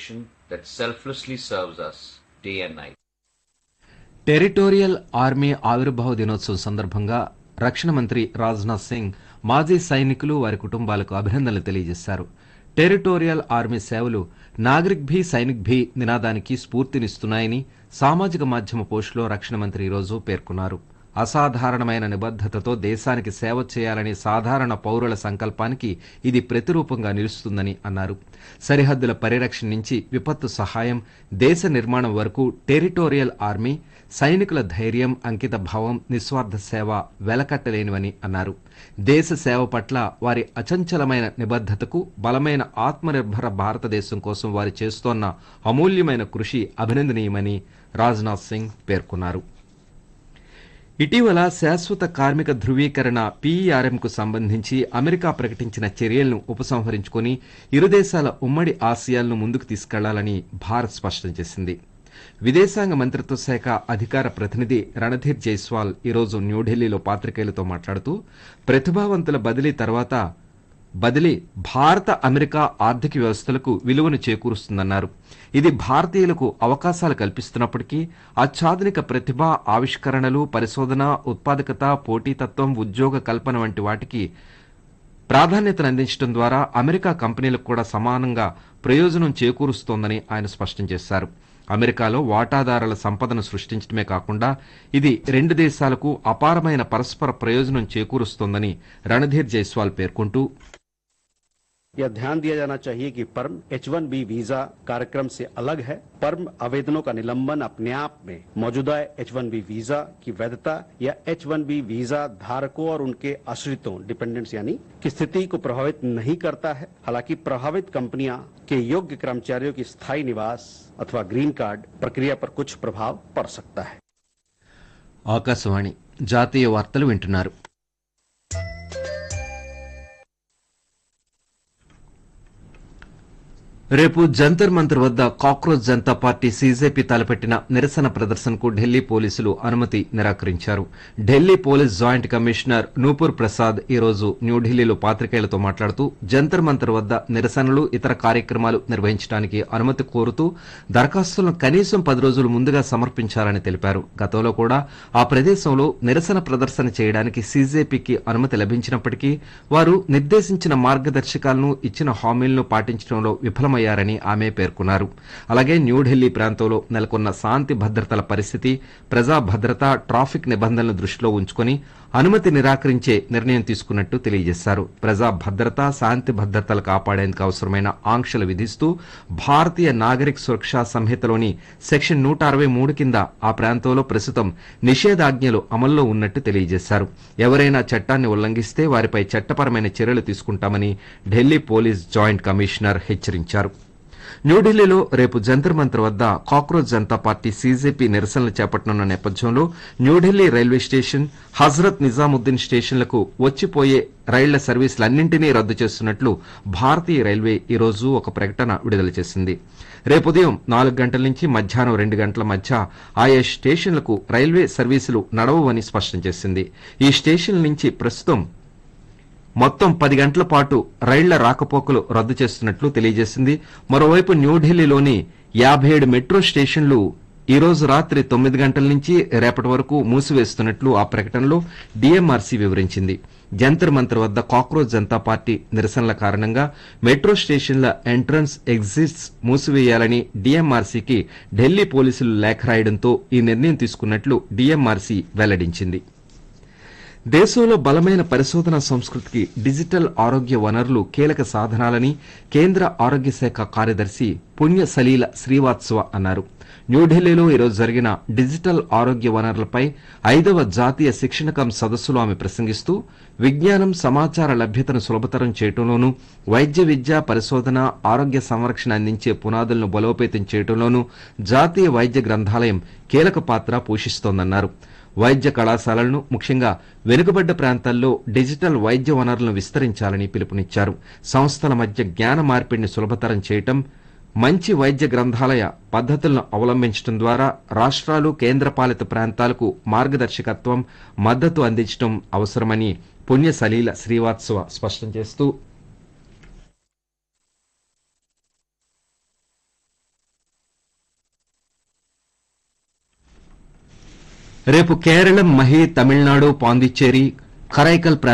nation that selflessly serves us day and night. Territorial army ఆవిర్భావ దినోత్సవం సందర్భంగా రక్షణ మంత్రి రాజ్నాథ్ సింగ్ మాజీ సైనికులు వారి కుటుంబాలకు అభినందనలు తెలియజేశారు టెరిటోరియల్ ఆర్మీ సేవలు నాగరిక్ భీ సైనిక్ భీ నినాదానికి స్ఫూర్తినిస్తున్నాయని సామాజిక మాధ్యమ పోస్టులో రక్షణ మంత్రి ఈరోజు పేర్కొన్నారు అసాధారణమైన నిబద్ధతతో దేశానికి సేవ చేయాలనే సాధారణ పౌరుల సంకల్పానికి ఇది ప్రతిరూపంగా నిలుస్తుందని అన్నారు సరిహద్దుల పరిరక్షణ నుంచి విపత్తు సహాయం దేశ నిర్మాణం వరకు టెరిటోరియల్ ఆర్మీ సైనికుల ధైర్యం అంకిత భావం నిస్వార్థ సేవ వెలకట్టలేనివని అన్నారు దేశ సేవ పట్ల వారి అచంచలమైన నిబద్ధతకు బలమైన ఆత్మనిర్భర భారతదేశం కోసం వారు చేస్తోన్న అమూల్యమైన కృషి అభినందనీయమని రాజ్నాథ్ సింగ్ పేర్కొన్నారు ఇటీవల శాశ్వత కార్మిక ధృవీకరణ పీఈఆర్ఎంకు సంబంధించి అమెరికా ప్రకటించిన చర్యలను ఉపసంహరించుకుని ఇరు దేశాల ఉమ్మడి ఆశయాలను ముందుకు తీసుకెళ్లాలని భారత్ స్పష్టం చేసింది విదేశాంగ మంత్రిత్వ శాఖ అధికార ప్రతినిధి రణధీర్ జైస్వాల్ ఈరోజు న్యూఢిల్లీలో పాత్రికేయులతో మాట్లాడుతూ ప్రతిభావంతుల బదిలీ తర్వాత బదిలీ భారత అమెరికా ఆర్థిక వ్యవస్థలకు విలువను చేకూరుస్తుందన్నారు ఇది భారతీయులకు అవకాశాలు కల్పిస్తున్నప్పటికీ అత్యాధునిక ప్రతిభ ఆవిష్కరణలు పరిశోధన ఉత్పాదకత పోటీతత్వం ఉద్యోగ కల్పన వంటి వాటికి ప్రాధాన్యతను అందించడం ద్వారా అమెరికా కంపెనీలకు కూడా సమానంగా ప్రయోజనం చేకూరుస్తోందని ఆయన స్పష్టం చేశారు అమెరికాలో వాటాదారుల సంపదను సృష్టించడమే కాకుండా ఇది రెండు దేశాలకు అపారమైన పరస్పర ప్రయోజనం చేకూరుస్తోందని రణధీర్ జైస్వాల్ పేర్కొంటూ यह ध्यान दिया जाना चाहिए कि पर्म एच वन बी वीजा कार्यक्रम से अलग है पर्म आवेदनों का निलंबन अपने आप में मौजूदा एच वन बी वीजा की वैधता या एच वन बी वीजा धारकों और उनके आश्रितों डिपेंडेंट्स यानी की स्थिति को प्रभावित नहीं करता है हालांकि प्रभावित कंपनियां के योग्य कर्मचारियों की स्थायी निवास अथवा ग्रीन कार्ड प्रक्रिया पर कुछ प्रभाव पड़ सकता है ఆకాశవాణి జాతీయ వార్తలు వింటున్నారు రేపు జంతర్ మంతర్ వద్ద కాక్రోచ్ జనతా పార్టీ సీజేపీ తలపెట్టిన నిరసన ప్రదర్శనకు ఢిల్లీ పోలీసులు అనుమతి నిరాకరించారు Delhi police joint commissioner Nupur Prasad ఈ రోజు న్యూఢిల్లీలో పాత్రికేయులతో మాట్లాడుతూ జంతర్ మంతర్ వద్ద నిరసనలు ఇతర కార్యక్రమాలు నిర్వహించడానికి అనుమతి కోరుతూ దరఖాస్తులను కనీసం పది రోజులు ముందుగా సమర్పించాలని తెలిపారు గతంలో కూడా ఆ ప్రదేశంలో నిరసన ప్రదర్శన చేయడానికి సీజేపీకి అనుమతి లభించినప్పటికీ వారు నిర్దేశించిన మార్గదర్శకాలను ఇచ్చిన హామీలను పాటించడంలో విఫలమయ్యారని ఆమె పేర్కొన్నారు అలాగే న్యూఢిల్లీ ప్రాంతంలో నెలకొన్న శాంతి భద్రతల పరిస్థితి ప్రజా భద్రత ట్రాఫిక్ నిబంధనలను దృష్టిలో ఉంచుకొని అనుమతి నిరాకరించే నిర్ణయం తీసుకున్నట్టు తెలియజేశారు ప్రజా భద్రత శాంతి భద్రతలు కాపాడేందుకు అవసరమైన ఆంక్షలు విధిస్తూ భారతీయ నాగరిక సురక్షా సంహితలోని సెక్షన్ నూట అరవై మూడు కింద ఆ ప్రాంతంలో ప్రస్తుతం నిషేధాజ్ఞలు అమల్లో ఉన్నట్టు తెలియజేశారు ఎవరైనా చట్టాన్ని ఉల్లంఘిస్తే వారిపై చట్టపరమైన చర్యలు తీసుకుంటామని ఢిల్లీ పోలీస్ జాయింట్ కమిషనర్ హెచ్చరించారు న్యూఢిల్లీలో రేపు జంతర్ మంతర్ వద్ద కాక్రోచ్ జనతా పార్టీ సీజేపీ నిరసనలు చేపట్టనున్న నేపథ్యంలో న్యూఢిల్లీ రైల్వే స్టేషన్ హజరత్ నిజాముద్దీన్ స్టేషన్లకు వచ్చిపోయే రైళ్ల సర్వీసులన్నింటినీ రద్దు చేస్తున్నట్లు భారతీయ రైల్వే ఈ రోజు ఒక ప్రకటన విడుదల చేసింది రేపు ఉదయం నాలుగు గంటల నుంచి మధ్యాహ్నం రెండు గంటల మధ్య ఆయా స్టేషన్లకు రైల్వే సర్వీసులు నడవవని స్పష్టం చేసింది ఈ స్టేషన్ల నుంచి ప్రస్తుతం మొత్తం పది గంటల పాటు రైళ్ల రాకపోకలు రద్దు చేస్తున్నట్లు తెలియజేసింది మరోవైపు న్యూఢిల్లీలోని యాభై ఏడు మెట్రో స్టేషన్లు ఈ రోజు రాత్రి తొమ్మిది గంటల నుంచి రేపటి వరకు మూసివేస్తున్నట్లు ఆ ప్రకటనలో డీఎంఆర్సీ వివరించింది జంతర్ మంతర్ వద్ద కాక్రోచ్ జనతా పార్టీ నిరసనల కారణంగా మెట్రో స్టేషన్ల ఎంట్రన్స్ ఎగ్జిట్స్ మూసివేయాలని డీఎంఆర్సీకి ఢిల్లీ పోలీసులు లేఖ రాయడంతో ఈ నిర్ణయం తీసుకున్నట్లు డీఎంఆర్సీ వెల్లడించింది దేశంలో బలమైన పరిశోధన సంస్కృతికి డిజిటల్ ఆరోగ్య వనరులు కీలక సాధనాలని కేంద్ర ఆరోగ్య శాఖ కార్యదర్శి పుణ్య సలీల శ్రీవాత్సవ అన్నారు న్యూఢిల్లీలో ఈరోజు జరిగిన డిజిటల్ ఆరోగ్య వనరులపై ఐదవ జాతీయ శిక్షణ కం సదస్సులో ఆమె ప్రసంగిస్తూ విజ్ఞానం సమాచార లభ్యతను సులభతరం చేయడంలోనూ వైద్య విద్య పరిశోధన ఆరోగ్య సంరక్షణ అందించే పునాదులను బలోపేతం చేయడంలోనూ జాతీయ వైద్య గ్రంథాలయం కీలక పాత్ర పోషిస్తోందన్నారు వైద్య కళాశాలలను ముఖ్యంగా వెనుకబడ్డ ప్రాంతాల్లో డిజిటల్ వైద్య వనరులను విస్తరించాలని పిలుపునిచ్చారు సంస్థల మధ్య జ్ఞాన మార్పిడిని సులభతరం చేయటం మంచి వైద్య గ్రంథాలయ పద్ధతులను అవలంబించడం ద్వారా రాష్ట్రాలు కేంద్రపాలిత ప్రాంతాలకు మార్గదర్శకత్వం మద్దతు అందించడం అవసరమని పుణ్య సలీల శ్రీవాత్సవ స్పష్టం చేస్తూ రేపు కేరళం మహి తమిళనాడు పాండిచ్చేరి కరైకల్ ప్రాంత